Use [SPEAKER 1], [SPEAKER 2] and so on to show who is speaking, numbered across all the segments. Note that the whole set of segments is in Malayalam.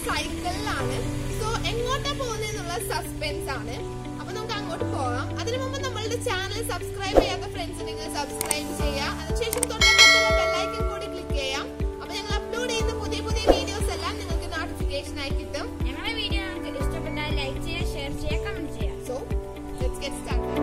[SPEAKER 1] സൈക്കിളിലാണ് സോ എങ്ങോട്ടാ പോകുന്നതെന്നുള്ള സസ്പെൻസ് ആണ് അപ്പൊ നമുക്ക് അങ്ങോട്ട് പോകാം അതിനു മുമ്പ് നമ്മളുടെ ചാനൽ സബ്സ്ക്രൈബ് ചെയ്യാത്ത ഫ്രണ്ട്സ് നിങ്ങൾ സബ്സ്ക്രൈബ് ചെയ്യുക അതിനുശേഷം തൊട്ടടുത്തുള്ള ബെല്ലൈക്കൻ കൂടി ക്ലിക്ക് ചെയ്യാം അപ്പൊ ഞങ്ങൾ അപ്ലോഡ് ചെയ്യുന്ന പുതിയ പുതിയ വീഡിയോസ് എല്ലാം നിങ്ങൾക്ക് നോട്ടിഫിക്കേഷൻ ആയി കിട്ടും
[SPEAKER 2] ഞങ്ങളുടെ വീഡിയോ നിങ്ങൾക്ക് ഇഷ്ടപ്പെട്ടാൽ ലൈക്ക് ചെയ്യുക ഷെയർ ചെയ്യുക കമന്റ് ചെയ്യുക
[SPEAKER 1] സോ ലെറ്റ്സ് ഗെറ്റ് സ്റ്റാർട്ട്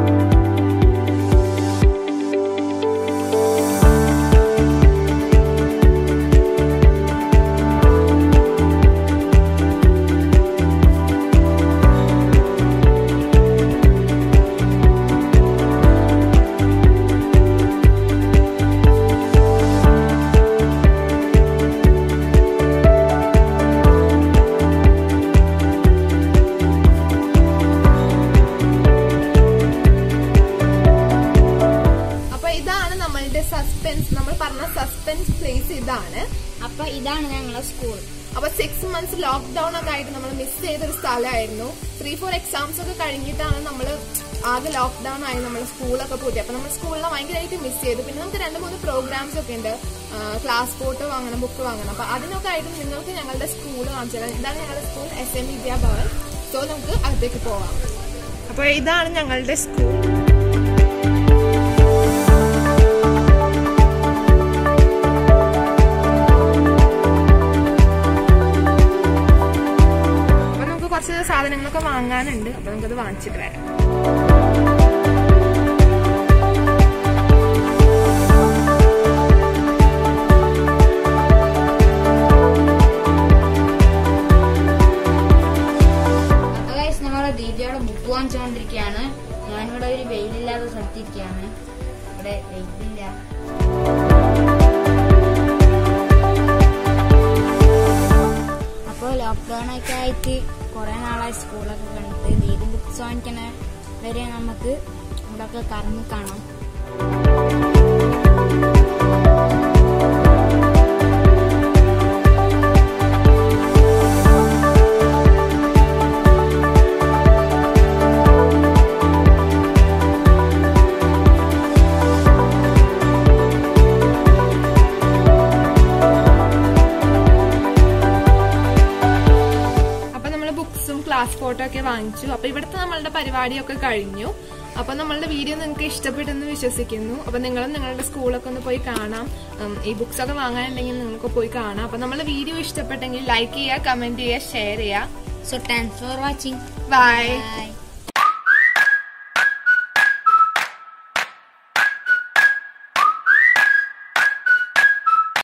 [SPEAKER 1] അപ്പൊ ഇതാണ് നമ്മളുടെ സസ്പെൻസ് നമ്മൾ പറഞ്ഞ സസ്പെൻസ് പ്ലേസ് ഇതാണ്
[SPEAKER 2] അപ്പൊ ഇതാണ് ഞങ്ങളുടെ സ്കൂൾ
[SPEAKER 1] അപ്പൊ സിക്സ് മന്ത്സ് ലോക്ക്ഡൌൺ ഒക്കെ ആയിട്ട് നമ്മൾ മിസ് ചെയ്ത ഒരു സ്ഥലമായിരുന്നു ത്രീ ഫോർ എക്സാംസ് ഒക്കെ കഴിഞ്ഞിട്ടാണ് നമ്മൾ ആകെ ലോക്ക്ഡൌൺ ആയി നമ്മൾ സ്കൂളൊക്കെ പൂട്ടി അപ്പൊ നമ്മൾ സ്കൂളിനെ ഭയങ്കരമായിട്ട് മിസ് ചെയ്തു പിന്നെ നമുക്ക് രണ്ട് മൂന്ന് പ്രോഗ്രാംസ് ഒക്കെ ഉണ്ട് ക്ലാസ് ഫോട്ടോ വാങ്ങണം ബുക്ക് വാങ്ങണം അപ്പൊ അതിനൊക്കെ ആയിട്ട് നിങ്ങൾക്ക് ഞങ്ങളുടെ സ്കൂൾ കാണിച്ചു തരാം ഇതാണ് ഞങ്ങളുടെ school S M Vidyabhavan so നമുക്ക് അകത്തേക്ക് പോവാം അപ്പൊ ഇതാണ് ഞങ്ങളുടെ സ്കൂൾ അപ്പൊ നമുക്ക് കുറച്ച് സാധനങ്ങളൊക്കെ വാങ്ങാനുണ്ട് അപ്പൊ നമുക്കത് വാങ്ങിച്ചിട്ട് വരാം
[SPEAKER 2] ഗൈസ് ഞങ്ങളുടെ ദീദിയുടെ ബുക്ക് വാങ്ങിച്ചുകൊണ്ടിരിക്കുകയാണ് ഞാനിവിടെ ഒരു വെയിലില്ലാത്ത സ്ഥലത്തിരിക്കുകയാണ് ഇവിടെ വെയിലില്ല അപ്പോൾ ലോക്ക്ഡൗൺ ഒക്കെ ആയിട്ട് കുറെ നാളായി സ്കൂളൊക്കെ കണ്ടിട്ട് ദീദി ബുക്സ് വാങ്ങിക്കണ വരെ നമുക്ക് ഇവിടെയൊക്കെ കറങ്ങി കാണാം
[SPEAKER 1] അപ്പൊ നമ്മൾ ബുക്സും ക്ലാസ് ഫോട്ടോ ഒക്കെ വാങ്ങിച്ചു അപ്പൊ ഇവിടുത്തെ നമ്മളുടെ പരിപാടിയൊക്കെ കഴിഞ്ഞു അപ്പൊ നമ്മളുടെ വീഡിയോ നിങ്ങൾക്ക് ഇഷ്ടപ്പെട്ടെന്ന് വിശ്വസിക്കുന്നു അപ്പൊ നിങ്ങളും നിങ്ങളുടെ സ്കൂളൊക്കെ ഒന്ന് പോയി കാണാം ഉം, ഈ ബുക്സ് ഒക്കെ വാങ്ങാനുണ്ടെങ്കിൽ നിങ്ങൾക്ക് പോയി കാണാം അപ്പൊ നമ്മളെ വീഡിയോ ഇഷ്ടപ്പെട്ടെങ്കിൽ ലൈക്ക് ചെയ്യുക കമന്റ് ചെയ്യുക ഷെയർ ചെയ്യുക
[SPEAKER 2] so thanks for watching
[SPEAKER 1] bye
[SPEAKER 2] by